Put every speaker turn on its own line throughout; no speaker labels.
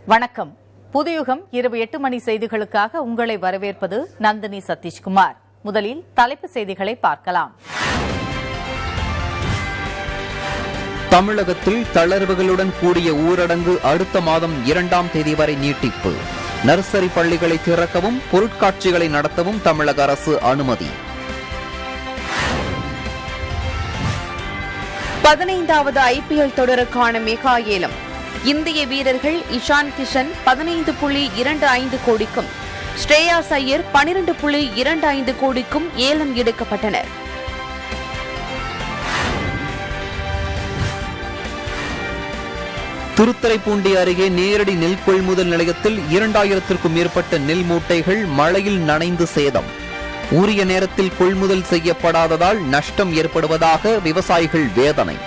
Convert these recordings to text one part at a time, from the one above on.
வணக்கம் புதுயுகம் இரவு எட்டு மணி செய்திகளுக்காக உங்களை வரவேற்பது நந்தினி சதீஷ்குமார் முதலில் தலைப்பு செய்திகளை பார்க்கலாம்
தமிழகத்தில் தளர்வுகளுடன் கூடிய ஊரடங்கு அடுத்த மாதம் இரண்டாம் தேதி வரை நீட்டிப்பு நர்சரி பள்ளிகளை திறக்கவும் பொருட்காட்சிகளை நடத்தவும் தமிழக அரசு அனுமதி
பதினைந்தாவது ஐபிஎல் தொடருக்கான மெகா ஏலம் இந்திய வீரர்கள் இஷான் கிஷன் பதினைந்து புள்ளி இரண்டு ஐந்து கோடிக்கும் ஸ்ரேயாஸ் ஐயர் பனிரெண்டு புள்ளி இரண்டு ஐந்து கோடிக்கும் ஏலம் எடுக்கப்பட்டனர்
திருத்துறைப்பூண்டி அருகே நேரடி நெல் கொள்முதல் நிலையத்தில் இரண்டாயிரத்திற்கும் மேற்பட்ட நெல் மூட்டைகள் மழையில் நனைந்து சேதம் உரிய நேரத்தில் கொள்முதல் செய்யப்படாததால் நஷ்டம் ஏற்படுவதாக விவசாயிகள் வேதனை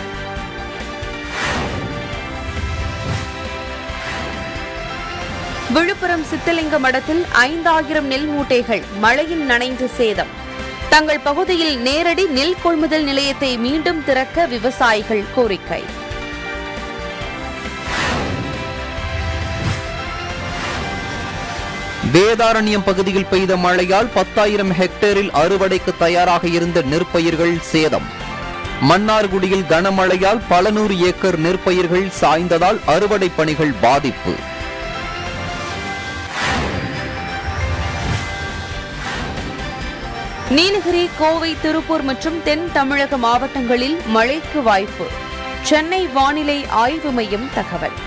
விழுப்புரம் சித்தலிங்க மடத்தில் ஐந்தாயிரம் நெல் மூட்டைகள் மழையில் நனைந்து சேதம் தங்கள் பகுதியில் நேரடி நெல் கொள்முதல் நிலையத்தை மீண்டும் திறக்க விவசாயிகள் கோரிக்கை
வேதாரண்யம் பகுதியில் பெய்த மழையால் பத்தாயிரம் ஹெக்டேரில் அறுவடைக்கு தயாராக இருந்த நெற்பயிர்கள் சேதம் மன்னார்குடியில் கனமழையால் பல நூறு ஏக்கர் நெற்பயிர்கள் சாய்ந்ததால் அறுவடை பணிகள் பாதிப்பு
நீலகிரி கோவை திருப்பூர் மற்றும் தென் தமிழக மாவட்டங்களில் மழைக்கு வாய்ப்பு சென்னை வானிலை ஆய்வு மையம் தகவல்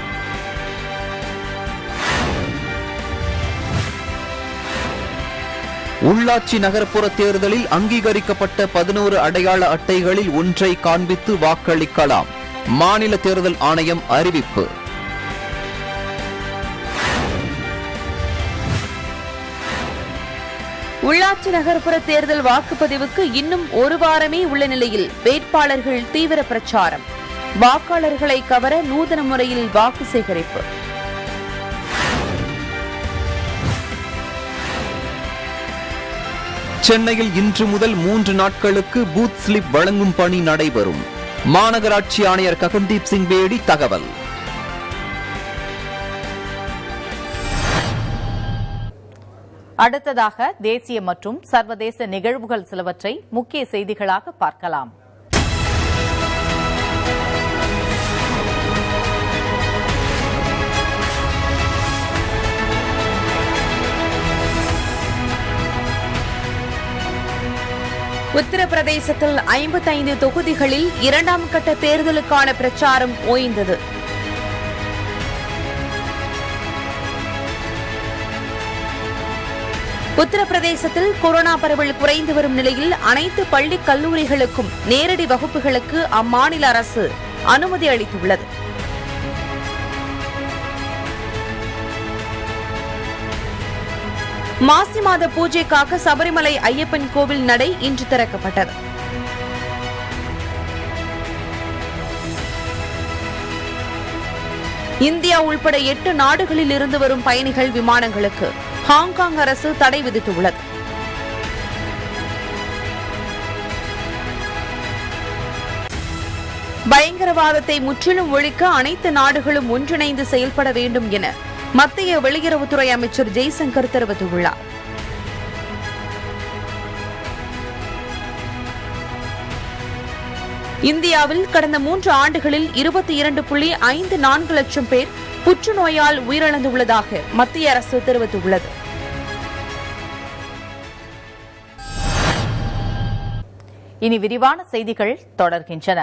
உள்ளாட்சி நகர்ப்புற தேர்தலில் அங்கீகரிக்கப்பட்ட பதினோரு அடையாள அட்டைகளில் ஒன்றை காண்பித்து வாக்களிக்கலாம் மாநில தேர்தல் ஆணையம் அறிவிப்பு
உள்ளாட்சி நகர்ப்புற தேர்தல் வாக்குப்பதிவுக்கு இன்னும் ஒரு வாரமே உள்ள நிலையில் வேட்பாளர்கள் தீவிர பிரச்சாரம் வாக்காளர்களை கவர நூதன முறையில் வாக்கு சேகரிப்பு
சென்னையில் இன்று முதல் மூன்று நாட்களுக்கு பூத் ஸ்லிப் வழங்கும் பணி நடைபெறும் மாநகராட்சி ஆணையர் ககன்தீப் சிங் பேடி தகவல்
அடுத்ததாக தேசிய மற்றும் சர்வதேச நிகழ்வுகள் சிலவற்றை முக்கிய செய்திகளாக பார்க்கலாம்
உத்தரப்பிரதேசத்தில் ஐம்பத்தைந்து தொகுதிகளில் இரண்டாம் கட்ட தேர்தலுக்கான பிரச்சாரம் ஓய்ந்தது உத்தரப்பிரதேசத்தில் கொரோனா பரவல் குறைந்து வரும் நிலையில் அனைத்து பள்ளி கல்லூரிகளுக்கும் நேரடி வகுப்புகளுக்கு அம்மாநில அரசு அனுமதி அளித்துள்ளது மாசி மாத பூஜைக்காக சபரிமலை ஐயப்பன் கோவில் நடை இன்று திறக்கப்பட்டது இந்தியா உள்பட எட்டு நாடுகளில் இருந்து வரும் பயணிகள் விமானங்களுக்கு ஹாங்காங் அரசு தடை விதித்துள்ளது பயங்கரவாதத்தை முற்றிலும் ஒழிக்க அனைத்து நாடுகளும் ஒன்றிணைந்து செயல்பட வேண்டும் என மத்திய வெளியுறவுத்துறை அமைச்சர் ஜெய்சங்கர் தெரிவித்துள்ளார் இந்தியாவில் கடந்த மூன்று ஆண்டுகளில் இருபத்தி இரண்டு புள்ளி ஐந்து நான்கு லட்சம் பேர் புற்றுநோயால் உயிரிழந்துள்ளதாக மத்திய அரசு தெரிவித்துள்ளது
இனி விரிவான செய்திகள் தொடர்கின்றன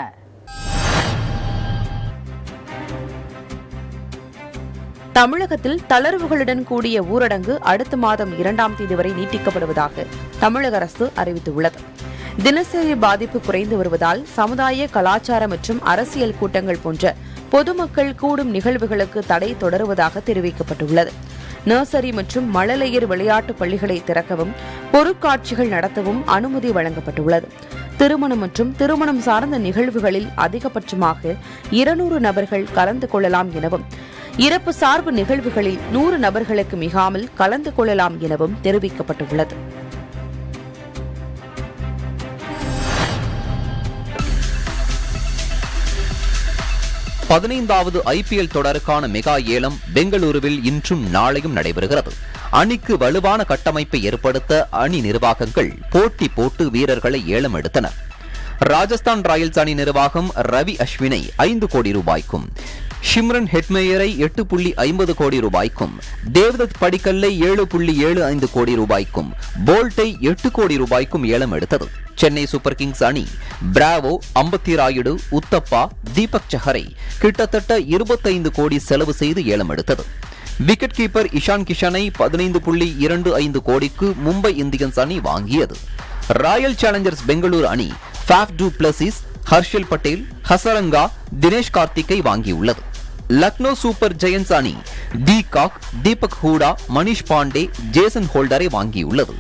தமிழகத்தில் தளர்வுகளுடன் கூடிய ஊரடங்கு அடுத்த மாதம் இரண்டாம் தேதி வரை நீட்டிக்கப்படுவதாக தமிழக அரசு அறிவித்துள்ளது தினசரி பாதிப்பு குறைந்து வருவதால் சமுதாய கலாச்சார மற்றும் அரசியல் கூட்டங்கள் போன்ற பொதுமக்கள் கூடும் நிகழ்வுகளுக்கு தடை தொடருவதாக தெரிவிக்கப்பட்டுள்ளது நர்சரி மற்றும் மழலையர் விளையாட்டு பள்ளிகளை திறக்கவும் பொருட்காட்சிகள் நடத்தவும் அனுமதி வழங்கப்பட்டுள்ளது திருமணம் மற்றும் திருமணம் சார்ந்த நிகழ்வுகளில் அதிகபட்சமாக இருநூறு நபர்கள் கலந்து கொள்ளலாம் எனவும் இறப்பு சார்பு நிகழ்வுகளில் நூறு நபர்களுக்கு மிகாமல் கலந்து கொள்ளலாம் எனவும் தெரிவிக்கப்பட்டுள்ளது
பதினைந்தாவது ஐபிஎல் தொடருக்கான மெகா ஏலம் பெங்களூருவில் இன்றும் நாளையும் நடைபெறுகிறது அணிக்கு வலுவான கட்டமைப்பை ஏற்படுத்த அணி நிர்வாகங்கள் போட்டி போட்டு வீரர்களை ஏலம் எடுத்தனர் ராஜஸ்தான் ராயல்ஸ் அணி நிர்வாகம் ரவி அஸ்வினை ஐந்து கோடி ரூபாய்க்கும் ஷிம்ரன் ஹெட்மேயரை எட்டு புள்ளி ஐம்பது கோடி ரூபாய்க்கும் தேவதத் படிக்கல்லை ஏழு புள்ளி ஏழு ஐந்து கோடி ரூபாய்க்கும் போல்ட்டை எட்டு கோடி ரூபாய்க்கும் ஏலம் எடுத்தது சென்னை சூப்பர் கிங்ஸ் அணி பிராவோ அம்பத்தி ராயுடு உத்தப்பா தீபக் சஹரை கிட்டத்தட்ட இருபத்தைந்து கோடி செலவு செய்து ஏலம் எடுத்தது விக்கெட் கீப்பர் இஷான் கிஷனை பதினைந்து புள்ளி இரண்டு ஐந்து கோடிக்கு மும்பை இந்தியன்ஸ் அணி வாங்கியது ராயல் சேலஞ்சர்ஸ் பெங்களூரு அணி Faf du Plessis Harshal Patel Hasaranga Dinesh கார்த்திக்கை வாங்கியுள்ளது லக்னோ சூப்பர் ஜெயன்ஸ் அணி de Kock Deepak Hooda Manish Pandey Jason ஹோல்டரை வாங்கியுள்ளது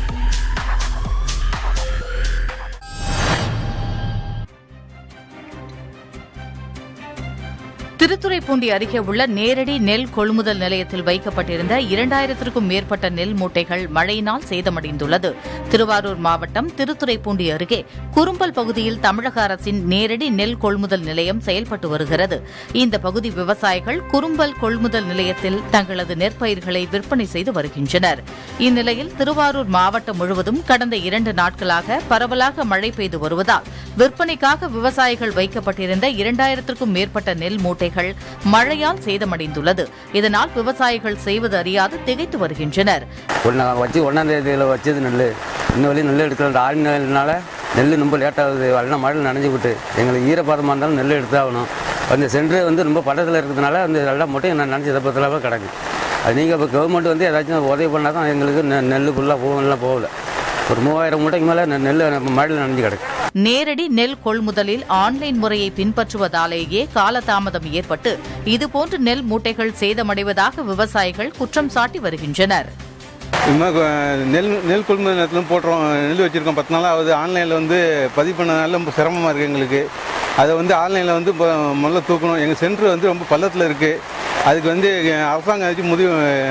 திருத்துறைப்பூண்டி அருகே உள்ள நேரடி நெல் கொள்முதல் நிலையத்தில் வைக்கப்பட்டிருந்த இரண்டாயிரத்திற்கும் மேற்பட்ட நெல் மூட்டைகள் மழையினால் சேதமடைந்துள்ளது திருவாரூர் மாவட்டம் திருத்துறைப்பூண்டி அருகே குறும்பல் பகுதியில் தமிழக அரசின் நேரடி நெல் கொள்முதல் நிலையம் செயல்பட்டு வருகிறது இந்த பகுதி விவசாயிகள் குறும்பல் கொள்முதல் நிலையத்தில் தங்களது நெற்பயிர்களை விற்பனை செய்து வருகின்றனர் இந்நிலையில் திருவாரூர் மாவட்டம் முழுவதும் கடந்த இரண்டு நாட்களாக பரவலாக மழை பெய்து வருவதால் விற்பனைக்காக விவசாயிகள் வைக்கப்பட்டிருந்த இரண்டாயிரத்திற்கும் மேற்பட்ட நெல் மூட்டைகள் மழையால் சேதமடைந்துள்ளது இதனால் விவசாயிகள் செய்வது அறியாது திகைத்து வருகின்றனர்
ஒன்றா வச்சு ஒன்றாம் தேதியில் வச்சது நெல் இன்னும் வரையும் நெல் எடுக்கல ஆடினால நெல் ரொம்ப லேட்டாகுது வரலாம் மழையில் நனைஞ்சு விட்டு எங்களுக்கு ஈரப்பதமாக இருந்தாலும் நெல் எடுத்தாகணும் அந்த சென்ட்ரு வந்து ரொம்ப படத்தில் இருக்கிறதுனால அந்த எல்லாம் மட்டும் நான் நினச்ச தப்பத்திலாவே கிடக்கு அது நீங்கள் இப்போ கவர்மெண்ட் வந்து ஏதாச்சும் உதவி பண்ணால் தான் எங்களுக்கு நெ- நெல் ஃபுல்லாக போகலாம் போகல ஒரு மூவாயிரம் மூட்டைக்கு மேலே நெல் மழையில் நனைஞ்சு கிடக்கு
நேரடி நெல் கொள்முதலில் ஆன்லைன் முறையை பின்பற்றுவதாலேயே காலதாமதம் ஏற்பட்டு இதுபோன்று நெல் மூட்டைகள் சேதமடைவதாக விவசாயிகள் குற்றம் சாட்டி வருகின்றனர்
இதுமாதிரி கொ- நெல் நெல் கொள்முதல் நேரத்தில் போடுறோம் நெல் வச்சுருக்கோம் பத்து நாள் ஆகுது ஆன்லைனில் வந்து பதிவு பண்ணனால ரொம்ப சிரமமாக இருக்குது எங்களுக்கு அதை வந்து ஆன்லைனில் வந்து இப்போ முதல்ல தூக்கணும் எங்கள் சென்டர் வந்து ரொம்ப பள்ளத்தில் இருக்குது அதுக்கு வந்து அஹ், அரசாங்கம் ஏதாச்சும் முடிவு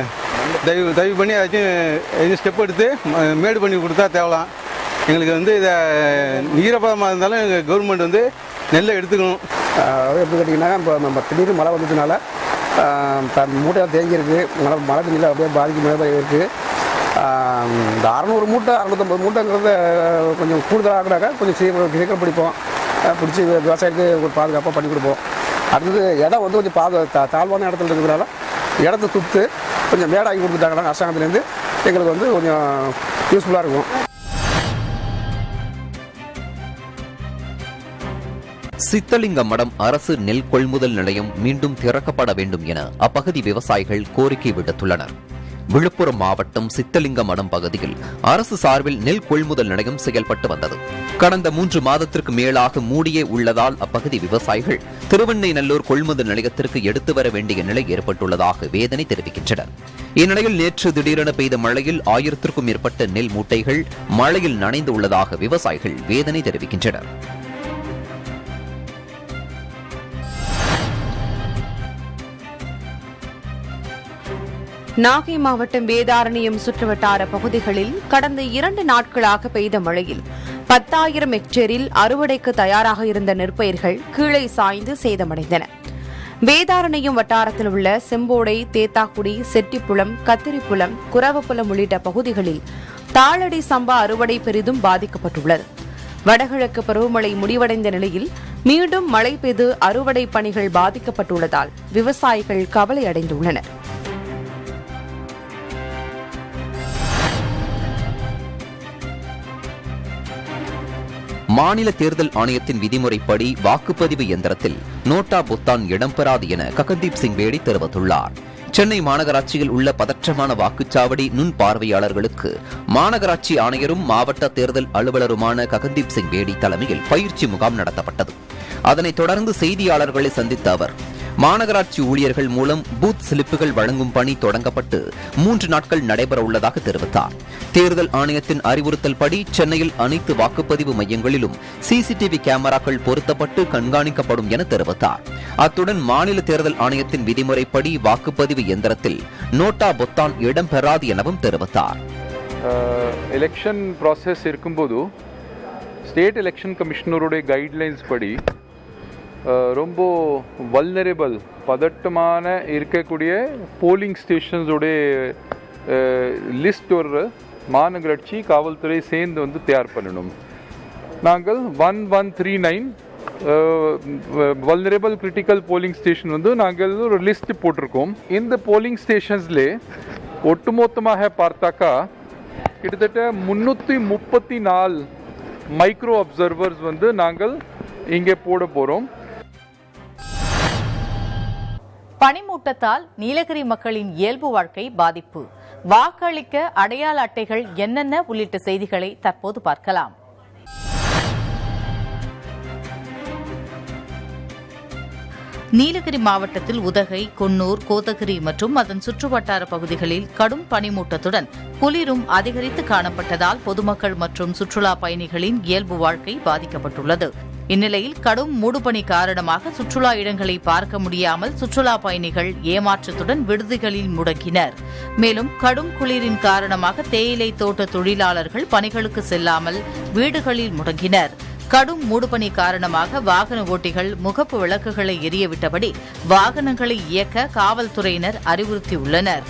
தயவு தயவு பண்ணி ஏதாச்சும் எதுவும் ஸ்டெப் எடுத்து ம- மேடு பண்ணி கொடுத்தா தேவலாம் எங்களுக்கு வந்து இதை ஈரப்பதமாக இருந்தாலும் எங்கள் கவர்மெண்ட் வந்து நெல்லை எடுத்துக்கணும்
அதாவது எப்படி கேட்டிங்கன்னா இப்போ நம்ம திடீர்னு மழை வந்ததுனால ஆஹ், த- மூட்டையெல்லாம் தேங்கியிருக்கு மழை மழை தண்ணியில் அப்படியே பாதிக்கு மேலே இருக்குது இந்த அறநூறு மூட்டை அறுநூத்தம்பது மூட்டைங்கிறத கொஞ்சம் கூடுதலாக ஆகினாக்கா கொஞ்சம் சீக்கிரம் சீக்கிரம் பிடிப்போம் ஆஹ், பிடிச்சி விவசாயத்துக்கு ஒரு பாதுகாப்பாக பண்ணி கொடுப்போம் அடுத்தது இடம் வந்து கொஞ்சம் பாது தா- தாழ்வான இடத்துல இருக்கிறதுனால இடத்த துத்து கொஞ்சம் மேடாக்கி கொடுத்துட்டாங்கன்னா அரசாங்கத்துலேருந்து எங்களுக்கு வந்து கொஞ்சம் யூஸ்ஃபுல்லாக இருக்கும்
சித்தலிங்க மடம் அரசு நெல் கொள்முதல் நிலையம் மீண்டும் திறக்கப்பட வேண்டும் என அப்பகுதி விவசாயிகள் கோரிக்கை விடுத்துள்ளனர் விழுப்புரம் மாவட்டம் சித்தலிங்க மடம் பகுதியில் அரசு சார்பில் நெல் கொள்முதல் நிலையம் செயல்பட்டு வந்தது கடந்த மூன்று மாதத்திற்கு மேலாக மூடியே உள்ளதால் அப்பகுதி விவசாயிகள் திருவெண்ணைநல்லூர் கொள்முதல் நிலையத்திற்கு எடுத்து வர வேண்டிய நிலை ஏற்பட்டுள்ளதாக வேதனை தெரிவிக்கின்றனர் இந்நிலையில் நேற்று திடீரென பெய்த மழையில் ஆயிரத்திற்கும் மேற்பட்ட நெல் மூட்டைகள் மழையில் நனைந்து உள்ளதாக விவசாயிகள் வேதனை தெரிவிக்கின்றனர்
நாகை மாவட்டம் வேதாரண்யம் சுற்றுவட்டார பகுதிகளில் கடந்த இரண்டு நாட்களாக பெய்த மழையில் பத்தாயிரம் ஹெக்டேரில் அறுவடைக்கு தயாராக இருந்த நெற்பயிர்கள் கீழே சாய்ந்து சேதமடைந்தன வேதாரண்யம் வட்டாரத்தில் உள்ள செம்போடை தேத்தாக்குடி செட்டிப்புலம் கத்திரிப்புலம் குரவப்புலம் உள்ளிட்ட பகுதிகளில் தாளடி சம்பா அறுவடை பெரிதும் பாதிக்கப்பட்டுள்ளது வடகிழக்கு பருவமழை முடிவடைந்த நிலையில் மீண்டும் மழை பெய்து அறுவடை பணிகள் பாதிக்கப்பட்டுள்ளதால் விவசாயிகள் கவலை அடைந்துள்ளனர்
மாநில தேர்தல் ஆணையத்தின் விதிமுறைப்படி வாக்குப்பதிவு இயந்திரத்தில் நோட்டா பொத்தான் இடம்பெறாது என ககன்தீப் சிங் பேடி தெரிவித்துள்ளார் சென்னை மாநகராட்சியில் உள்ள பதற்றமான வாக்குச்சாவடி நுண் பார்வையாளர்களுக்கு மாநகராட்சி ஆணையரும் மாவட்ட தேர்தல் அலுவலருமான ககன்தீப் சிங் பேடி தலைமையில் பயிற்சி முகாம் நடத்தப்பட்டது அதனைத் தொடர்ந்து செய்தியாளர்களை சந்தித்த அவர் மாநகராட்சி ஊழியர்கள் மூலம் பூத் ஸ்லிப்புகள் வழங்கும் பணி தொடங்கப்பட்டு மூன்று நாட்கள் நடைபெற உள்ளதாக தெரிவித்தார் தேர்தல் ஆணையத்தின் அறிவுறுத்தல்படி சென்னையில் அனைத்து வாக்குப்பதிவு மையங்களிலும் சிசிடிவி கேமராக்கள் பொருத்தப்பட்டு கண்காணிக்கப்படும் என தெரிவித்தார் அத்துடன் மாநில தேர்தல் ஆணையத்தின் விதிமுறைப்படி வாக்குப்பதிவு இயந்திரத்தில் நோட்டா பொத்தான் இடம்பெறாது எனவும் தெரிவித்தார்
எலெக்ஷன் ப்ராசஸ் இருக்கும்போது ஸ்டேட் எலெக்ஷன் கமிஷனருடைய கைட்லைன்ஸ் படி ரொம்ப வல்னரபிள் பதட்டமான இருக்கக்கூடிய போலிங் ஸ்டேஷன்ஸோடைய லிஸ்ட் ஒரு மாநகராட்சி காவல்துறை சேர்ந்து வந்து தயார் பண்ணணும் நாங்கள் one one three nine vulnerable critical polling station வந்து நாங்கள் ஒரு லிஸ்ட் போட்டிருக்கோம் இந்த போலிங் ஸ்டேஷன்ஸ்ல ஒட்டுமொத்தமாக பார்த்தாக்கா கிட்டத்தட்ட முந்நூற்றி முப்பத்தி நாலு மைக்ரோ அப்சர்வர்ஸ் வந்து நாங்கள் இங்கே போட போகிறோம்
பனிமூட்டத்தால் நீலகிரி மக்களின் இயல்பு வாழ்க்கை பாதிப்பு வாக்களிக்க அடையாள அட்டைகள் என்னென்ன உள்ளிட்ட செய்திகளை தற்போது பார்க்கலாம் நீலகிரி மாவட்டத்தில் உதகை குன்னூர் கோத்தகிரி மற்றும் அதன் சுற்றுவட்டார பகுதிகளில் கடும் பனிமூட்டத்துடன் குளிரும் அதிகரித்து காணப்பட்டதால் பொதுமக்கள் மற்றும் சுற்றுலா பயணிகளின் இயல்பு வாழ்க்கை பாதிக்கப்பட்டுள்ளது இந்நிலையில் கடும் மூடுபனி காரணமாக சுற்றுலா இடங்களை பார்க்க முடியாமல் சுற்றுலா பயணிகள் ஏமாற்றத்துடன் விடுதிகளில் முடங்கினர் மேலும் கடும் குளிரின் காரணமாக தேயிலை தோட்ட தொழிலாளர்கள் பணிகளுக்கு செல்லாமல் வீடுகளில் முடங்கினர் கடும் மூடுபனி காரணமாக வாகன ஓட்டிகள் முகப்பு விளக்குகளை எரியவிட்டபடி வாகனங்களை இயக்க காவல்துறையினர் அறிவுறுத்தியுள்ளனர்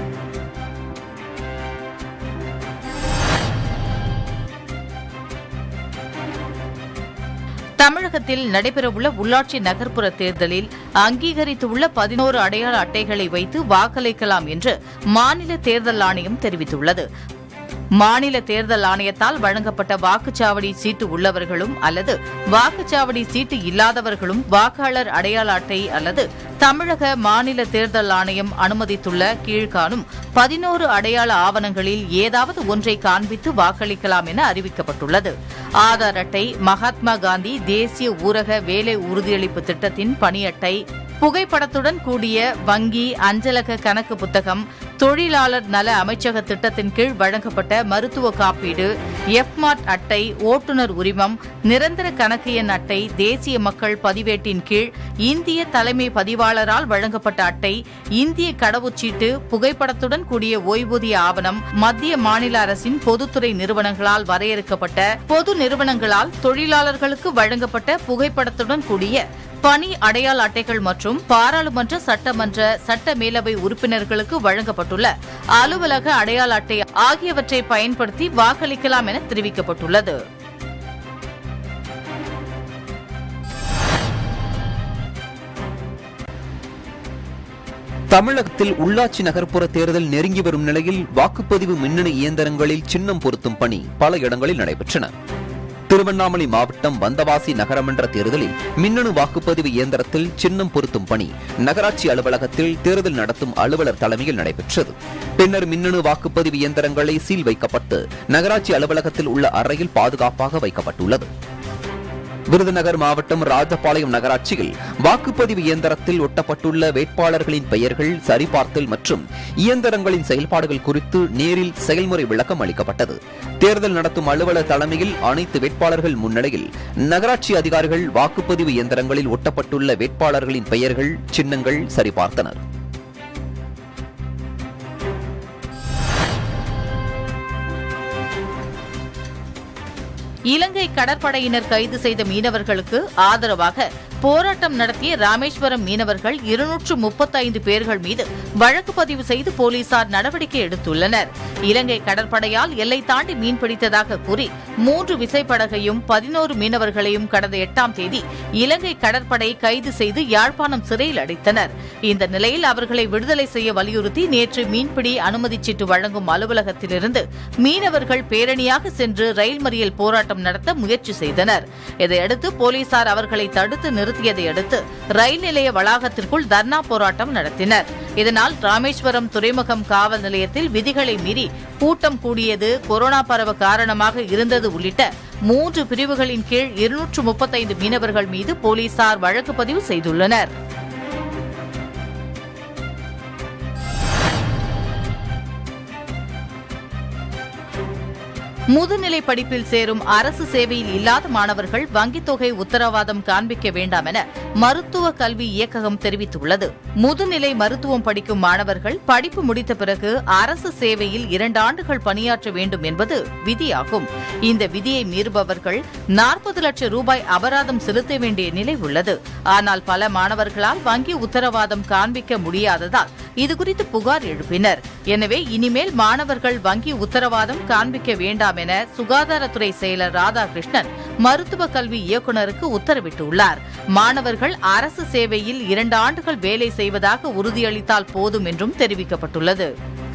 தமிழகத்தில் நடைபெறவுள்ள உள்ளாட்சி நகர்ப்புற தேர்தலில் அங்கீகரித்துள்ள பதினோரு அடையாள அட்டைகளை வைத்து வாக்களிக்கலாம் என்று மாநில தேர்தல் ஆணையம் தெரிவித்துள்ளது மாநில தேர்தல் ஆணையத்தால் வழங்கப்பட்ட வாக்குச்சாவடி சீட்டு உள்ளவர்களும் அல்லது வாக்குச்சாவடி சீட்டு இல்லாதவர்களும் வாக்காளர் அடையாள அட்டை அல்லது தமிழக மாநில தேர்தல் ஆணையம் அனுமதித்துள்ள கீழ்காணும் பதினோரு அடையாள ஆவணங்களில் ஏதாவது ஒன்றை காண்பித்து வாக்களிக்கலாம் என அறிவிக்கப்பட்டுள்ளது ஆதார் அட்டை மகாத்மா காந்தி தேசிய ஊரக வேலை உறுதியளிப்பு திட்டத்தின் பணி அட்டை புகைப்படத்துடன் கூடிய வங்கி அஞ்சலக கணக்கு புத்தகம் தொழிலாளர் நல அமைச்சக திட்டத்தின் கீழ் வழங்கப்பட்ட மருத்துவ காப்பீடு எஃப்மார்ட் அட்டை ஓட்டுநர் உரிமம் நிரந்தர கணக்கு எண் அட்டை தேசிய மக்கள் பதிவேட்டின் கீழ் இந்திய தலைமை பதிவாளரால் வழங்கப்பட்ட அட்டை இந்திய கடவுச்சீட்டு புகைப்படத்துடன் கூடிய ஓய்வூதிய ஆவணம் மத்திய மாநில அரசின் பொதுத்துறை நிறுவனங்களால் வரையறுக்கப்பட்ட பொது நிறுவனங்களால் தொழிலாளர்களுக்கு வழங்கப்பட்ட புகைப்படத்துடன் கூடிய பணி அடையாள அட்டைகள் மற்றும் பாராளுமன்ற சட்டமன்ற சட்ட மேலவை உறுப்பினர்களுக்கு வழங்கப்பட்டுள்ள அலுவலக அடையாள அட்டை ஆகியவற்றை பயன்படுத்தி வாக்களிக்கலாம் என தெரிவிக்கப்பட்டுள்ளது
தமிழகத்தில் உள்ளாட்சி நகர்ப்புற தேர்தல் நெருங்கி வரும் நிலையில் வாக்குப்பதிவு மின்னணு இயந்திரங்களில் சின்னம் பொருத்தும் பணி பல இடங்களில் நடைபெற்றன திருவண்ணாமலை மாவட்டம் வந்தவாசி நகரமன்ற தேர்தலில் மின்னணு வாக்குப்பதிவு இயந்திரத்தில் சின்னம் பொருத்தும் பணி நகராட்சி அலுவலகத்தில் தேர்தல் நடத்தும் அலுவலர் தலைமையில் நடைபெற்றது பின்னர் மின்னணு வாக்குப்பதிவு இயந்திரங்களை சீல் வைக்கப்பட்டு நகராட்சி அலுவலகத்தில் உள்ள அறையில் பாதுகாப்பாக வைக்கப்பட்டுள்ளது விருதுநகர் மாவட்டம் ராஜபாளையம் நகராட்சியில் வாக்குப்பதிவு இயந்திரத்தில் ஒட்டப்பட்டுள்ள வேட்பாளர்களின் பெயர்கள் சரிபார்த்தல் மற்றும் இயந்திரங்களின் செயல்பாடுகள் குறித்து நேரில் செயல்முறை விளக்கம் அளிக்கப்பட்டது தேர்தல் நடத்தும் அலுவலர் தலைமையில் அனைத்து வேட்பாளர்கள் முன்னிலையில் நகராட்சி அதிகாரிகள் வாக்குப்பதிவு இயந்திரங்களில் ஒட்டப்பட்டுள்ள வேட்பாளர்களின் பெயர்கள் சின்னங்கள் சரிபார்த்தனர்
இலங்கை கடற்படையினர் கைது செய்த மீனவர்களுக்கு ஆதரவாக போராட்டம் நடத்திய ராமேஸ்வரம் மீனவர்கள் இருநூற்று முப்பத்தைந்து பேர்கள் மீது வழக்கு பதிவு செய்து போலீசார் நடவடிக்கை எடுத்துள்ளனர் இலங்கை கடற்படையால் எல்லை தாண்டி மீன்பிடித்ததாக கூறி மூன்று விசைப்படகையும் பதினோரு மீனவர்களையும் கடந்த எட்டாம் தேதி இலங்கை கடற்படை கைது செய்து யாழ்ப்பாணம் சிறையில் அடைத்தனர் இந்த நிலையில் அவர்களை விடுதலை செய்ய வலியுறுத்தி நேற்று மீன்பிடி அனுமதிச் சீட்டு வழங்கும் அலுவலகத்திலிருந்து மீனவர்கள் பேரணியாக சென்று ரயில் மறியல் போராட்டம் நடத்த முயற்சி செய்தனர் இதையடுத்து போலீசார் அவர்களை தடுத்து நிறுத்தியதை அடுத்து ரயில் நிலைய வளாகத்திற்குள் தர்ணா போராட்டம் நடத்தினர் இதனால் ராமேஸ்வரம் துறைமுகம் காவல் நிலையத்தில் விதிகளை மீறி கூட்டம் கூடியது கொரோனா பரவ காரணமாக இருந்தது உள்ளிட்ட மூன்று பிரிவுகளின் கீழ் இருநூற்று முப்பத்தைந்து மீனவர்கள் மீது போலீசார் வழக்கு பதிவு செய்துள்ளனர் முதுநிலை படிப்பில் சேரும் அரசு சேவையில் இல்லாத மாணவர்கள் வங்கித் தொகை உத்தரவாதம் காண்பிக்க வேண்டாம் என மருத்துவ கல்வி இயக்ககம் தெரிவித்துள்ளது முதுநிலை மருத்துவம் படிக்கும் மாணவர்கள் படிப்பு முடித்த பிறகு அரசு சேவையில் இரண்டு ஆண்டுகள் பணியாற்ற வேண்டும் என்பது விதியாகும் இந்த விதியை மீறுபவர்கள் நாற்பது லட்சம் ரூபாய் அபராதம் செலுத்த வேண்டிய நிலை உள்ளது ஆனால் பல மாணவர்களால் வங்கி உத்தரவாதம் காண்பிக்க முடியாததால் இதுகுறித்து புகார் எழுப்பினர் எனவே இனிமேல் மாணவர்கள் வங்கி உத்தரவாதம் காண்பிக்க வேண்டாம் என சுகாதாரத்துறை செயலர் ராதாகிருஷ்ணன் மருத்துவ கல்வி இயக்குநருக்கு உத்தரவிட்டுள்ளார் மாணவர்கள் அரசு சேவையில் இரண்டு ஆண்டுகள் வேலை செய்வதாக உறுதியளித்தால் போதும் என்றும் தெரிவிக்கப்பட்டுள்ளது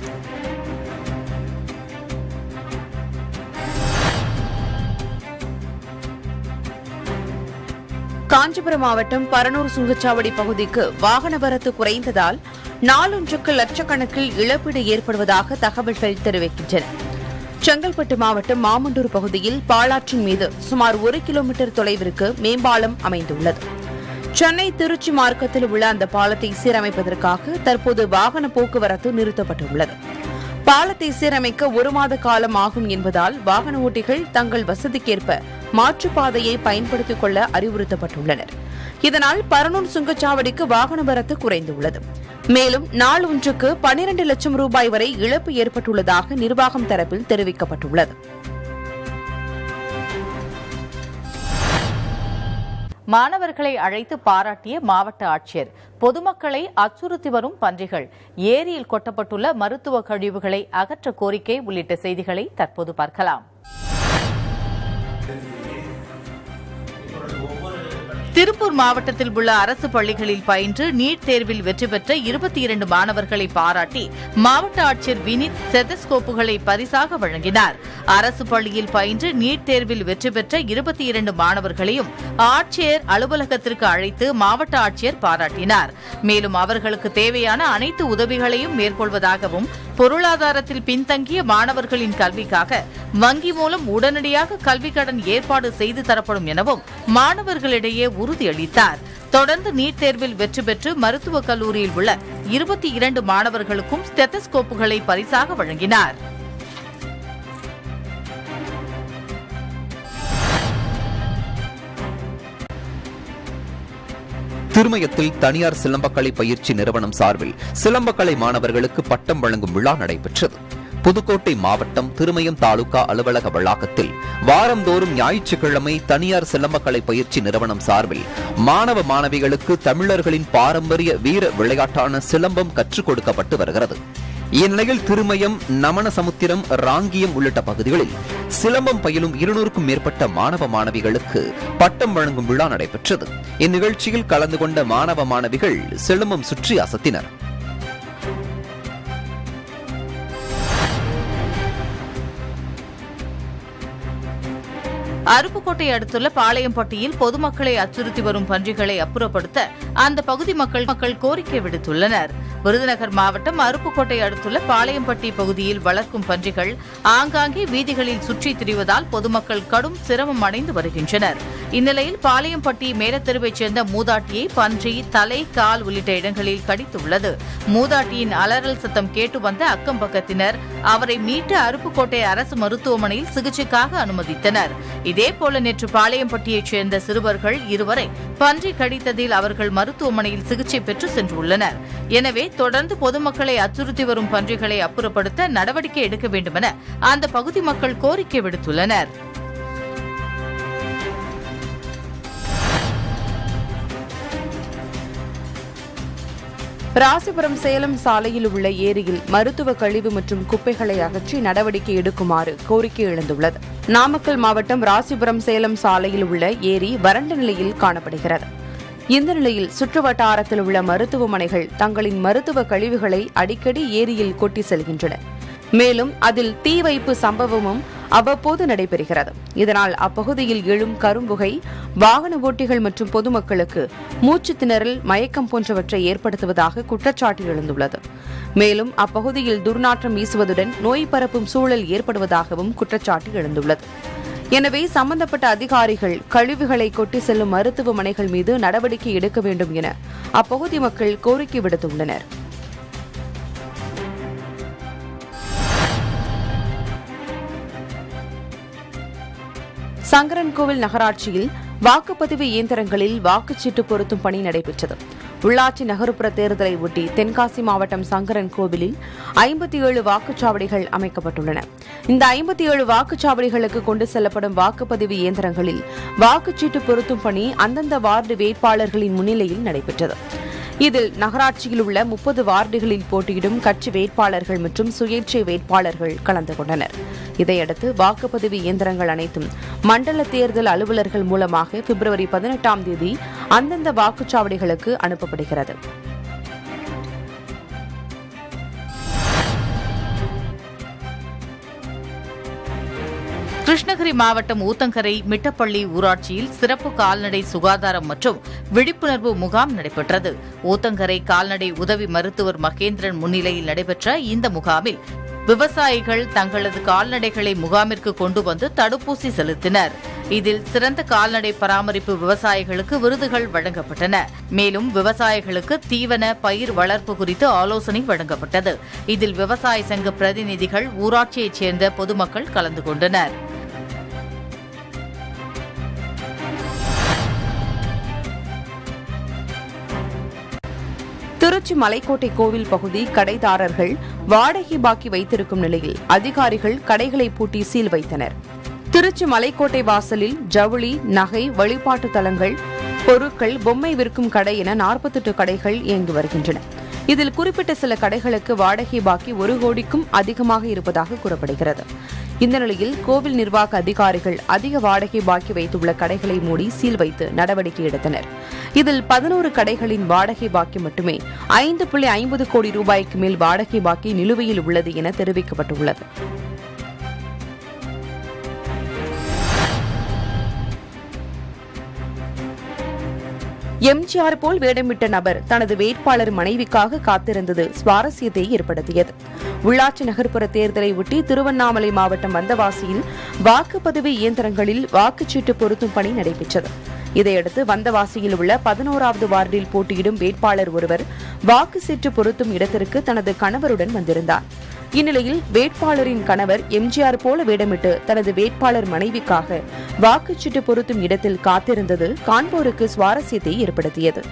காஞ்சிபுரம் மாவட்டம் பரனூர் சுங்கச்சாவடி பகுதிக்கு வாகன வரத்து குறைந்ததால் நாளொன்றுக்கு லட்சக்கணக்கில் இழப்பீடு ஏற்படுவதாக தகவல்கள் தெரிவிக்கின்றன செங்கல்பட்டு மாவட்டம் மாமண்டூர் பகுதியில் பாலாற்றின் மீது சுமார் ஒரு கிலோமீட்டர் தொலைவிற்கு மேம்பாலம் அமைந்துள்ளது சென்னை திருச்சி மார்க்கத்தில் உள்ள அந்த பாலத்தை சீரமைப்பதற்காக தற்போது வாகன போக்குவரத்து நிறுத்தப்பட்டுள்ளது பாலத்தை சீரமைக்க ஒரு மாத காலம் ஆகும் என்பதால் வாகன ஓட்டிகள் தங்கள் வசதிக்கேற்ப மாற்றுப்பாதையை பயன்படுத்திக் கொள்ள அறிவுறுத்தப்பட்டுள்ளனர் இதனால் பரனூர் சுங்கச்சாவடிக்கு வாகன வரத்து குறைந்துள்ளது மேலும் நாள் ஒன்றுக்கு பனிரண்டு லட்சம் ரூபாய் வரை இழப்பு ஏற்பட்டுள்ளதாக நிர்வாகம் தரப்பில் தெரிவிக்கப்பட்டுள்ளது
மாணவர்களை அழைத்து பாராட்டிய மாவட்ட ஆட்சியர் பொதுமக்களை அச்சுறுத்தி வரும் பன்றிகள் ஏரியில் கொட்டப்பட்டுள்ள மருத்துவ கழிவுகளை அகற்ற கோரிக்கை உள்ளிட்ட செய்திகளை தற்போது பார்க்கலாம் திருப்பூர் மாவட்டத்தில் உள்ள அரசு பள்ளிகளில் பயின்று நீட் தேர்வில் வெற்றி பெற்ற இருபத்தி இரண்டு மாணவர்களை பாராட்டி மாவட்ட ஆட்சியர் வினித் செதஸ்கோப்புகளை பரிசாக வழங்கினார் அரசு பள்ளியில் பயின்று நீட் தேர்வில் வெற்றி பெற்ற இருபத்தி இரண்டு மாணவர்களையும் ஆட்சியர் அலுவலகத்திற்கு அழைத்து மாவட்ட ஆட்சியர் பாராட்டினார் மேலும் அவர்களுக்கு தேவையான அனைத்து உதவிகளையும் மேற்கொள்வதாகவும் பொருளாதாரத்தில் பின்தங்கிய மாணவர்களின் கல்விக்காக வங்கி மூலம் உடனடியாக கல்விக் கடன் ஏற்பாடு செய்து தரப்படும் எனவும் மாணவர்களிடையே உறுதியளித்தார் தொடர்ந்து நீட் தேர்வில் வெற்றி பெற்று மருத்துவக் கல்லூரியில் உள்ள இருபத்தி இரண்டு மாணவர்களுக்கும் ஸ்டெத்தஸ்கோப்புகளை பரிசாக வழங்கினார்
திருமயத்தில் தனியார் சிலம்பக்கலை பயிற்சி நிறுவனம் சார்பில் சிலம்பக்கலை மாணவர்களுக்கு பட்டம் வழங்கும் விழா நடைபெற்றது புதுக்கோட்டை மாவட்டம் திருமயம் தாலுகா அலுவலக வளாகத்தில் வாரந்தோறும் ஞாயிற்றுக்கிழமை தனியார் சிலம்பக்கலை பயிற்சி நிறுவனம் சார்பில் மாணவ மாணவிகளுக்கு தமிழர்களின் பாரம்பரிய வீர விளையாட்டான சிலம்பம் கற்றுக் கொடுக்கப்பட்டு வருகிறது இந்நிலையில் திருமயம் நமனசமுத்திரம் ராங்கியம் உள்ளிட்ட பகுதிகளில் சிலம்பம் பயிலும் இருநூறுக்கும் மேற்பட்ட மாணவ மாணவிகளுக்கு பட்டம் வழங்கும் விழா நடைபெற்றது இந்நிகழ்ச்சியில் கலந்து கொண்ட மாணவ மாணவிகள் சிலம்பம் சுற்றி அசத்தினர்
அருப்புக்கோட்டை அடுத்துள்ள பாளையம்பட்டியில் பொதுமக்களை அச்சுறுத்தி வரும் பன்றிகளை அப்புறப்படுத்த அந்த பகுதி மக்கள் மக்கள் கோரிக்கை விடுத்துள்ளனர் விருதுநகர் மாவட்டம் அருப்புக்கோட்டை அடுத்துள்ள பாளையம்பட்டி பகுதியில் வளர்க்கும் பன்றிகள் ஆங்காங்கே வீதிகளில் சுற்றித் திரிவதால் பொதுமக்கள் கடும் சிரமம் அடைந்து வருகின்றனர் இந்நிலையில் பாளையம்பட்டி மேலத்தெருவைச் சேர்ந்த மூதாட்டியை பன்றி தலை கால் உள்ளிட்ட இடங்களில் கடித்துள்ளது மூதாட்டியின் அலறல் சத்தம் கேட்டு வந்த அக்கம் பக்கத்தினர் அவரை மீட்டு அருப்புக்கோட்டை அரசு மருத்துவமனையில் சிகிச்சைக்காக அனுமதித்தனர் இதேபோல நேற்று பாளையம்பட்டியைச் சேர்ந்த சிறுவர்கள் இருவரை பன்றி கடித்ததில் அவர்கள் மருத்துவமனையில் சிகிச்சை பெற்று சென்றுள்ளனர் எனவே தொடர்ந்து பொதுமக்களை அச்சுறுத்தி வரும் பன்றிகளை அப்புறப்படுத்த நடவடிக்கை எடுக்க வேண்டுமென அந்த பகுதி மக்கள் கோரிக்கை விடுத்துள்ளனர்
ராசிபுரம் சேலம் சாலையில் உள்ள ஏரியில் மருத்துவ கழிவு மற்றும் குப்பைகளை அகற்றி நடவடிக்கை எடுக்குமாறு கோரிக்கை எழுந்துள்ளது நாமக்கல் மாவட்டம் ராசிபுரம் சேலம் சாலையில் உள்ள ஏரி வறண்ட நிலையில் காணப்படுகிறது இந்த நிலையில் சுற்றுவட்டாரத்தில் உள்ள மருத்துவமனைகள் தங்களின் மருத்துவ கழிவுகளை அடிக்கடி ஏரியில் கொட்டி செல்கின்றன மேலும் அதில் தீ வைப்பு சம்பவமும் அவ்வப்போது நடைபெறுகிறது இதனால் அப்பகுதியில் எழும் கரும்புகை வாகன ஓட்டிகள் மற்றும் பொதுமக்களுக்கு மூச்சு திணறல் மயக்கம் போன்றவற்றை ஏற்படுத்துவதாக குற்றச்சாட்டு எழுந்துள்ளது மேலும் அப்பகுதியில் துர்நாற்றம் வீசுவதுடன் நோய் பரப்பும் சூழல் ஏற்படுவதாகவும் குற்றச்சாட்டு எழுந்துள்ளது எனவே சம்பந்தப்பட்ட அதிகாரிகள் கழிவுகளை கொட்டி செல்லும் மருத்துவமனைகள் மீது நடவடிக்கை எடுக்க வேண்டும் என அப்பகுதி மக்கள் கோரிக்கை விடுத்துள்ளனர் சங்கரன்கோவில் நகராட்சியில் வாக்குப்பதிவு இயந்திரங்களில் வாக்குச்சீட்டு பொருத்தும் பணி நடைபெற்றது உள்ளாட்சி நகர்ப்புற தேர்தலை ஒட்டி தென்காசி மாவட்டம் சங்கரன் கோவிலில் ஐம்பத்தி ஏழு வாக்குச்சாவடிகள் அமைக்கப்பட்டுள்ளன இந்த ஐம்பத்தி ஏழு வாக்குச்சாவடிகளுக்கு கொண்டு செல்லப்படும் வாக்குப்பதிவு இயந்திரங்களில் வாக்குச்சீட்டு பொருத்தும் பணி அந்தந்த வார்டு வேட்பாளர்களின் முன்னிலையில் நடைபெற்றது இதில் நகராட்சியில் உள்ள முப்பது வார்டுகளில் போட்டியிடும் கட்சி வேட்பாளர்கள் மற்றும் சுயேட்சை வேட்பாளர்கள் கலந்து கொண்டனர் இதையடுத்து வாக்குப்பதிவு இயந்திரங்கள் அனைத்தும் மண்டல தேர்தல் அலுவலர்கள் மூலமாக பிப்ரவரி பதினெட்டாம் தேதி அந்தந்த வாக்குச்சாவடிகளுக்கு அனுப்பப்படுகிறது
கிருஷ்ணகிரி மாவட்டம் ஊத்தங்கரை மிட்டப்பள்ளி ஊராட்சியில் சிறப்பு கால்நடை சுகாதாரம் மற்றும் விழிப்புணர்வு முகாம் நடைபெற்றது ஊத்தங்கரை கால்நடை உதவி மருத்துவர் மகேந்திரன் முன்னிலையில் நடைபெற்ற இந்த முகாமில் விவசாயிகள் தங்களது கால்நடைகளை முகாமிற்கு கொண்டு வந்து தடுப்பூசி செலுத்தினர் இதில் சிறந்த கால்நடை பராமரிப்பு விவசாயிகளுக்கு விருதுகள் வழங்கப்பட்டன மேலும் விவசாயிகளுக்கு தீவன பயிர் வளர்ப்பு குறித்து ஆலோசனை வழங்கப்பட்டது இதில் விவசாய சங்க பிரதிநிதிகள் ஊராட்சியைச் சேர்ந்த பொதுமக்கள் கலந்து கொண்டனர்
திருச்சி மலைக்கோட்டை கோவில் பகுதி கடைதாரர்கள் வாடகை பாக்கி வைத்திருக்கும் நிலையில் அதிகாரிகள் கடைகளை பூட்டி சீல் வைத்தனர் திருச்சி மலைக்கோட்டை வாசலில் ஜவுளி நகை வழிபாட்டு தலங்கள் பொருட்கள் பொம்மை விற்கும் கடை என நாற்பத்தெட்டு கடைகள் இயங்கி வருகின்றன இதில் குறிப்பிட்ட சில கடைகளுக்கு வாடகை பாக்கி ஒரு கோடிக்கும் அதிகமாக இருப்பதாக கூறப்படுகிறது இந்த நிலையில் கோவில் நிர்வாக அதிகாரிகள் அதிக வாடகை பாக்கி வைத்துள்ள கடைகளை மூடி சீல் வைத்து நடவடிக்கை எடுத்தனர் இதில் பதினோரு கடைகளின் வாடகை பாக்கி மட்டுமே ஐந்து புள்ளி ஐம்பது கோடி ரூபாய்க்கு மேல் வாடகை பாக்கி நிலுவையில் உள்ளது என தெரிவிக்கப்பட்டுள்ளது எம்ஜிஆர் போல் வேடமிட்ட நபர் தனது வேட்பாளர் மனைவிக்காக காத்திருந்தது சுவாரஸ்யத்தை ஏற்படுத்தியது உள்ளாட்சி நகர்ப்புற தேர்தலை ஒட்டி திருவண்ணாமலை மாவட்டம் வந்தவாசியில் வாக்குப்பதிவு இயந்திரங்களில் வாக்குச்சீட்டு பொருத்தும் பணி நடைபெற்றது இதையடுத்து வந்தவாசியில் உள்ள பதினோராவது வார்டில் போட்டியிடும் வேட்பாளர் ஒருவர் வாக்கு சீட்டு பொருத்தும் இடத்திற்கு தனது கணவருடன் வந்திருந்தார் இந்நிலையில் வேட்பாளரின் கணவர் எம்ஜிஆர் போல வேடமிட்டு தனது வேட்பாளர் மனைவிக்காக வாக்குச்சீட்டு பொருத்தும் இடத்தில் காத்திருந்தது காண்போருக்கு சுவாரஸ்யத்தை ஏற்படுத்தியது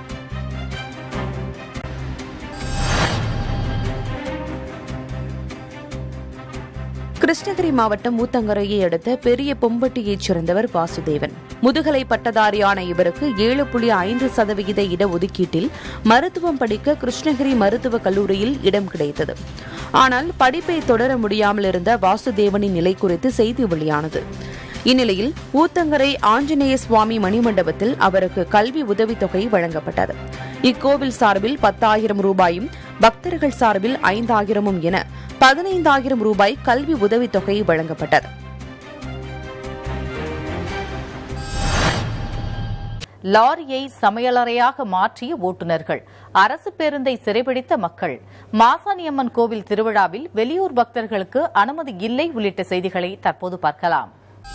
கிருஷ்ணகிரி மாவட்டம் ஊத்தங்கரையை அடுத்த பெரிய பொம்பட்டியைச் சேர்ந்தவர் வாசுதேவன் முதுகலை பட்டதாரியான இவருக்கு ஏழு புள்ளி ஐந்து சதவிகித இடஒதுக்கீட்டில் மருத்துவம் படிக்க கிருஷ்ணகிரி மருத்துவக் கல்லூரியில் இடம் கிடைத்தது ஆனால் படிப்பை தொடர முடியாமல் இருந்த வாசுதேவனின் நிலை குறித்து செய்தி வெளியானது இந்நிலையில் ஊத்தங்கரை ஆஞ்சநேய சுவாமி மணிமண்டபத்தில் அவருக்கு கல்வி உதவித்தொகை வழங்கப்பட்டது இக்கோவில் சார்பில் பத்தாயிரம் ரூபாயும் பக்தர்கள் சார்பில் ஐந்தாயிரமும் என பதினைந்தாயிரம் ரூபாய் கல்வி உதவித்தொகை வழங்கப்பட்டது
லாரியை சமையலறையாக மாற்றிய ஓட்டுநர்கள் அரசு பேருந்தை சிறைபிடித்த மக்கள் மாசாணியம்மன் கோவில் திருவிழாவில் வெளியூர் பக்தர்களுக்கு அனுமதி இல்லை உள்ளிட்ட செய்திகளை தற்போது பார்க்கலாம்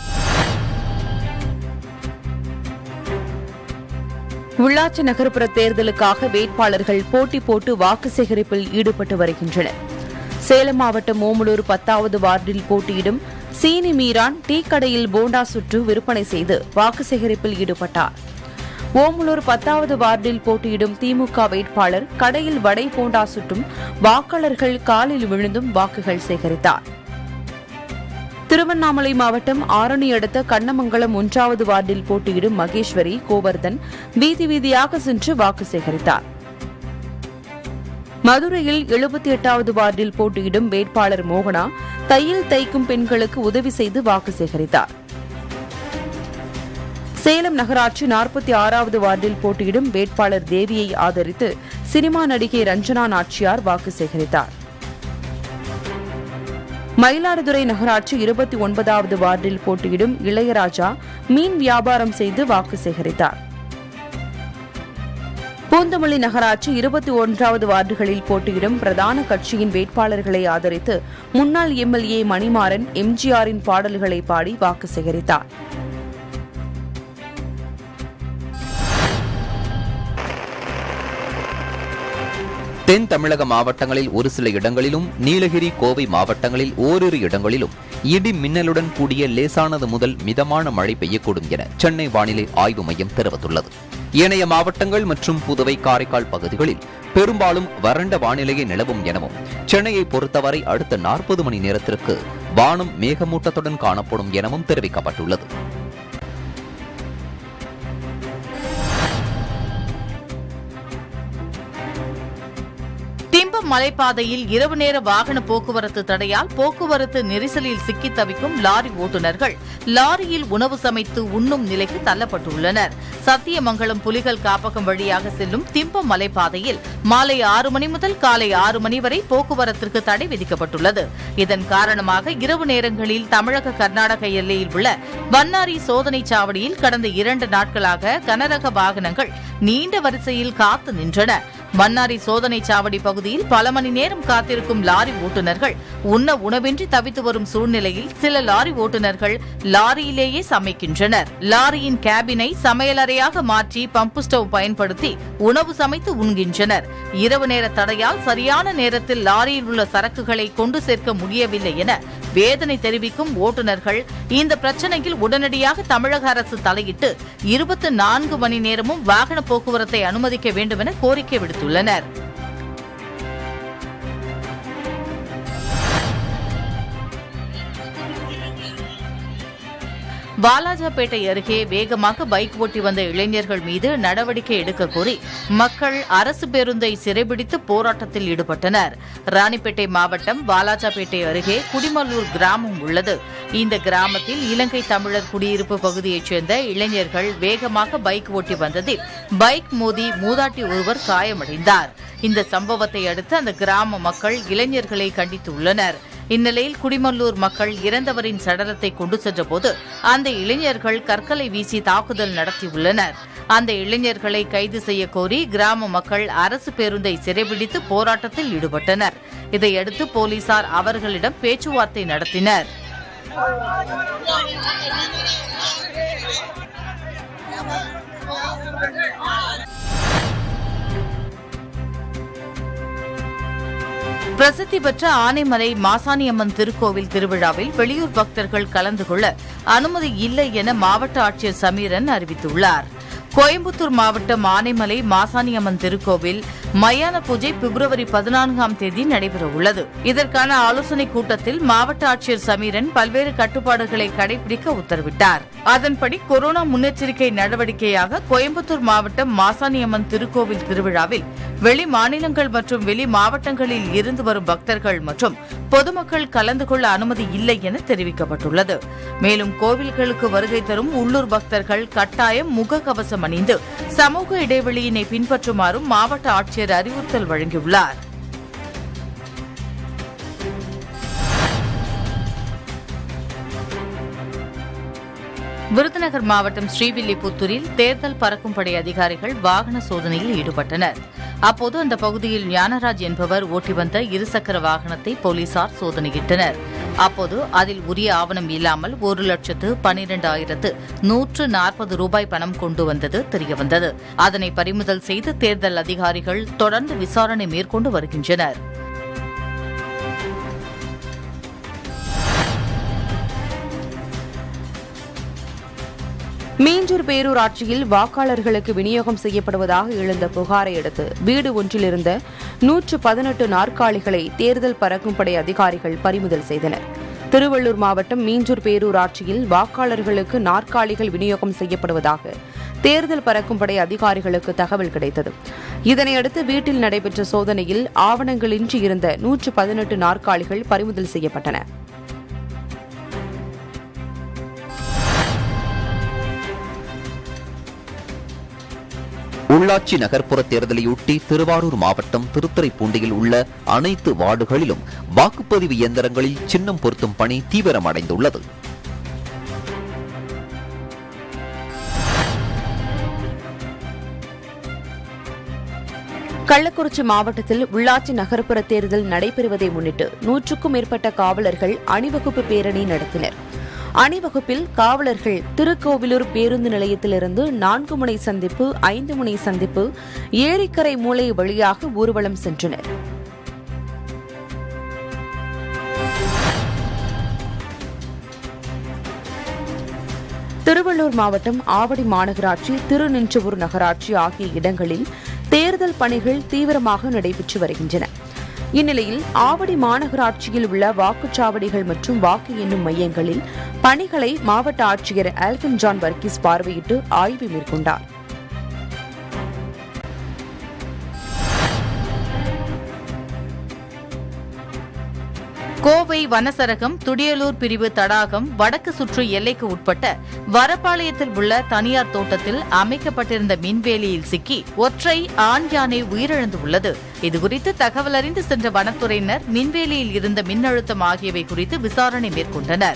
உள்ளாட்சி நகர்ப்புற தேர்தலுக்காக வேட்பாளர்கள் போட்டி போட்டு வாக்கு சேகரிப்பில் ஈடுபட்டு வருகின்றனர் சேலம் மாவட்டம் ஓமலூர் பத்தாவது வார்டில் போட்டியிடும் சீனி மீரான் டீ கடையில் போண்டா சுற்று விற்பனை செய்து வாக்கு சேகரிப்பில் ஈடுபட்டார் ஓமலூர் பத்தாவது வார்டில் போட்டியிடும் திமுக வேட்பாளர் கடையில் வடை போண்டா சுட்டும் வாக்காளர்கள் காலில் விழுந்தும் வாக்குகள் சேகரித்தார் திருவண்ணாமலை மாவட்டம் ஆரணி அடுத்த கண்ணமங்கலம் ஒன்றாவது வார்டில் போட்டியிடும் மகேஸ்வரி கோவர்தன் வீதி வீதியாக சென்று வாக்கு சேகரித்தார் மதுரையில் எழுபத்தி எட்டாவது வார்டில் போட்டியிடும் வேட்பாளர் மோகனா தையல் தைக்கும் பெண்களுக்கு உதவி செய்து வாக்கு சேகரித்தார் சேலம் நகராட்சி நாற்பத்தி ஆறாவது வார்டில் போட்டியிடும் வேட்பாளர் தேவியை ஆதரித்து சினிமா நடிகை ரஞ்சனா நாச்சியார் வாக்கு சேகரித்தார் மயிலாடுதுறை நகராட்சி இருபத்தி ஒன்பதாவது வார்டில் போட்டியிடும் இளையராஜா மீன் வியாபாரம் செய்து வாக்கு சேகரித்தார் பூந்தமல்லி நகராட்சி இருபத்தி ஒன்றாவது வார்டுகளில் போட்டியிடும் பிரதான கட்சியின் வேட்பாளர்களை ஆதரித்து முன்னாள் எம்எல்ஏ மணிமாறன் எம்ஜிஆரின் பாடல்களை பாடி வாக்கு சேகரித்தார்
தென் தமிழக மாவட்டங்களில் ஒரு சில இடங்களிலும் நீலகிரி கோவை மாவட்டங்களில் ஓரிரு இடங்களிலும் இடி மின்னலுடன் கூடிய லேசானது முதல் மிதமான மழை பெய்யக்கூடும் என சென்னை வானிலை ஆய்வு மையம் தெரிவித்துள்ளது ஏனைய மாவட்டங்கள் மற்றும் புதுவை காரைக்கால் பகுதிகளில் பெரும்பாலும் வறண்ட வானிலையே நிலவும் எனவும் சென்னையை பொறுத்தவரை அடுத்த நாற்பது மணி நேரத்திற்கு வானம் மேகமூட்டத்துடன் காணப்படும் எனவும் தெரிவிக்கப்பட்டுள்ளது
திம்பம் மலைப்பாதையில் இரவு நேர வாகன போக்குவரத்து தடையால் போக்குவரத்து நெரிசலில் சிக்கித் தவிக்கும் லாரி ஓட்டுநர்கள் லாரியில் உணவு சமைத்து உண்ணும் நிலைக்கு தள்ளப்பட்டுள்ளனர் சத்தியமங்கலம் புலிகள் காப்பகம் வழியாக செல்லும் திம்பம் மலைப்பாதையில் மாலை ஆறு மணி முதல் காலை ஆறு மணி வரை போக்குவரத்திற்கு தடை விதிக்கப்பட்டுள்ளது இதன் காரணமாக இரவு நேரங்களில் தமிழக கர்நாடக எல்லையில் உள்ள பன்னாரி சோதனைச் சாவடியில் கடந்த இரண்டு நாட்களாக கனரக வாகனங்கள் நீண்ட வரிசையில் காத்து நின்றன மன்னாரி சோதனைச் சாவடி பகுதியில் பல மணி நேரம் காத்திருக்கும் லாரி ஓட்டுநர்கள் உண்ண உணவின்றி தவித்து வரும் சூழ்நிலையில் சில லாரி ஓட்டுநர்கள் லாரியிலேயே சமைக்கின்றனர் லாரியின் கேபினை சமையலறையாக மாற்றி பம்பு ஸ்டவ் பயன்படுத்தி உணவு சமைத்து உண்கின்றனர் இரவு நேர தடையால் சரியான நேரத்தில் லாரியில் உள்ள சரக்குகளை கொண்டு சேர்க்க முடியவில்லை என வேதனை தெரிவிக்கும் ஓட்டுநர்கள் இந்த பிரச்சனையில் உடனடியாக தமிழக அரசு தலையிட்டு இருபத்தி நான்கு மணி நேரமும் வாகன போக்குவரத்தை அனுமதிக்க வேண்டும் என கோரிக்கை விடுத்துள்ளனர் வாலாஜாபேட்டை அருகே வேகமாக பைக் ஓட்டி வந்த இளைஞர்கள் மீது நடவடிக்கை எடுக்க கோரி மக்கள் அரசு பேருந்தை சிறைபிடித்து போராட்டத்தில் ஈடுபட்டனர் ராணிப்பேட்டை மாவட்டம் வாலாஜாபேட்டை அருகே குடிமல்லூர் கிராமம் உள்ளது இந்த கிராமத்தில் இலங்கை தமிழர் குடியிருப்பு பகுதியைச் சேர்ந்த இளைஞர்கள் வேகமாக பைக் ஓட்டி வந்ததில் பைக் மோதி மூதாட்டி ஒருவர் காயமடைந்தார் இந்த சம்பவத்தை அடுத்து அந்த கிராம மக்கள் இளைஞர்களை கண்டித்துள்ளனர் இந்நிலையில் குடிமல்லூர் மக்கள் இறந்தவரின் சடலத்தை கொண்டு சென்றபோது அந்த இளைஞர்கள் கற்களை வீசி தாக்குதல் நடத்தியுள்ளனர் அந்த இளைஞர்களை கைது செய்ய கோரி கிராம மக்கள் அரசு பேருந்தை சிறைபிடித்து போராட்டத்தில் ஈடுபட்டனர் இதையடுத்து போலீசார் அவர்களிடம் பேச்சுவார்த்தை நடத்தினர் பிரசித்தி பெற்ற ஆனைமலை மாசாணியம்மன் திருக்கோவில் திருவிழாவில் வெளியூர் பக்தர்கள் கலந்து கொள்ள அனுமதி இல்லை என மாவட்ட ஆட்சியர் சமீரன் அறிவித்துள்ளார் கோயம்புத்தூர் மாவட்டம் ஆனைமலை மாசாணியம்மன் திருக்கோவில் மயான பூஜை பிப்ரவரி பதினான்காம் தேதி நடைபெறவுள்ளது இதற்கான ஆலோசனைக் கூட்டத்தில் மாவட்ட ஆட்சியர் சமீரன் பல்வேறு கட்டுப்பாடுகளை கடைபிடிக்க உத்தரவிட்டார் அதன்படி கொரோனா முன்னெச்சரிக்கை நடவடிக்கையாக கோயம்புத்தூர் மாவட்டம் மாசாணியம்மன் திருக்கோவில் திருவிழாவில் வெளி மாநிலங்கள் மற்றும் வெளி மாவட்டங்களில் இருந்து வரும் பக்தர்கள் மற்றும் பொதுமக்கள் கலந்து கொள்ள அனுமதி இல்லை என தெரிவிக்கப்பட்டுள்ளது மேலும் கோவில்களுக்கு வருகை தரும் உள்ளூர் பக்தர்கள் கட்டாயம் முகக்கவசம் அணிந்து சமூக இடைவெளியினை பின்பற்றுமாறும் மாவட்ட ஆட்சியர் அறிவுறுத்தல் வழங்கியுள்ளார் விருதுநகர் மாவட்டம் ஸ்ரீவில்லிபுத்தூரில் தேர்தல் பறக்கும் படை அதிகாரிகள் வாகன சோதனையில் ஈடுபட்டனர் அப்போது அந்த பகுதியில் ஞானராஜ் என்பவர் ஓட்டி வந்த இருசக்கர வாகனத்தை போலீசார் சோதனையிட்டனர் அப்போது அதில் உரிய ஆவணம் இல்லாமல் ஒரு லட்சத்து பனிரெண்டாயிரத்து நூற்று நாற்பது ரூபாய் பணம் கொண்டு வந்தது தெரியவந்தது அதனை பறிமுதல் செய்து தேர்தல் அதிகாரிகள் தொடர்ந்து விசாரணை மேற்கொண்டு வருகின்றனர்
மீஞ்சூர் பேரூராட்சியில் வாக்காளர்களுக்கு விநியோகம் செய்யப்படுவதாக எழுந்த புகாரை அடுத்து வீடு ஒன்றில் இருந்த நூற்று பதினெட்டு நாற்காலிகளை தேர்தல் பறக்கும் படை அதிகாரிகள் பறிமுதல் செய்தனர் திருவள்ளூர் மாவட்டம் மீஞ்சூர் பேரூராட்சியில் வாக்காளர்களுக்கு நாற்காலிகள் விநியோகம் செய்யப்படுவதாக தேர்தல் பறக்கும் படை அதிகாரிகளுக்கு தகவல் கிடைத்தது இதனையடுத்து வீட்டில் நடைபெற்ற சோதனையில் ஆவணங்களின்றி இருந்த நூற்று பதினெட்டு நாற்காலிகள் பறிமுதல் செய்யப்பட்டன
உள்ளாட்சி நகர்ப்புற தேர்தலையொட்டி திருவாரூர் மாவட்டம் திருத்துறைப்பூண்டியில் உள்ள அனைத்து வார்டுகளிலும் வாக்குப்பதிவு இயந்திரங்களில் சின்னம் பொருத்தும் பணி தீவிரமடைந்துள்ளது
கள்ளக்குறிச்சி மாவட்டத்தில் உள்ளாட்சி நகர்ப்புற தேர்தல் நடைபெறுவதை முன்னிட்டு நூற்றுக்கும் மேற்பட்ட காவலர்கள் அணிவகுப்பு பேரணி நடத்தினர் அணிவகுப்பில் காவலர்கள் திருக்கோவிலூர் பேருந்து நிலையத்திலிருந்து நான்கு முனை சந்திப்பு ஐந்து முனை சந்திப்பு ஏரிக்கரை மூலை வழியாக ஊர்வலம் சென்றனர் திருவள்ளூர் மாவட்டம் ஆவடி மாநகராட்சி திருநின்றவூர் நகராட்சி ஆகிய இடங்களில் தேர்தல் பணிகள் தீவிரமாக நடைபெற்று வருகின்றன இந்நிலையில் ஆவடி மாநகராட்சியில் உள்ள வாக்குச்சாவடிகள் மற்றும் வாக்கு எண்ணும் மையங்களில் பணிகளை மாவட்ட ஆட்சியர் ஆல்வின் ஜான் வர்கீஸ் பார்வையிட்டு ஆய்வு மேற்கொண்டார்
கோவை வனசரகம் துடியலூர் பிரிவு தடாகம் வடக்கு சுற்று எல்லைக்கு உட்பட்ட வரப்பாளையத்தில் உள்ள தனியார் தோட்டத்தில் அமைக்கப்பட்டிருந்த மின்வேலியில் சிக்கி ஒற்றை ஆண் யானை உயிரிழந்துள்ளது இதுகுறித்து தகவல் அறிந்து சென்ற வனத்துறையினர் மின்வேலியில் இருந்த மின்னழுத்தம் ஆகியவை குறித்து விசாரணை மேற்கொண்டனர்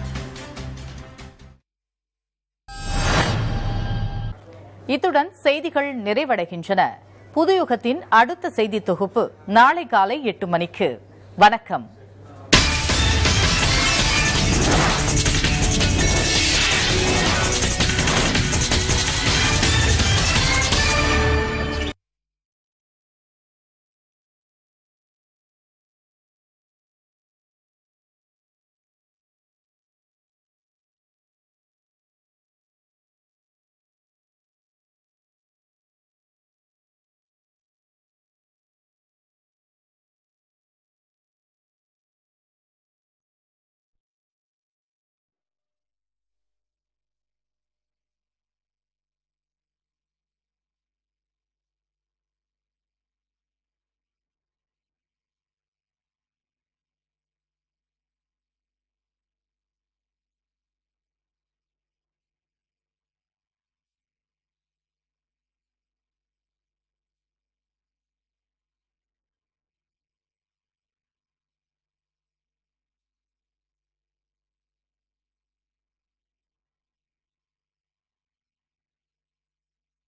இத்துடன் செய்திகள் நிறைவடைகின்றன புதுயுகத்தின் அடுத்த செய்தி தொகுப்பு நாளை காலை எட்டு மணிக்கு வணக்கம்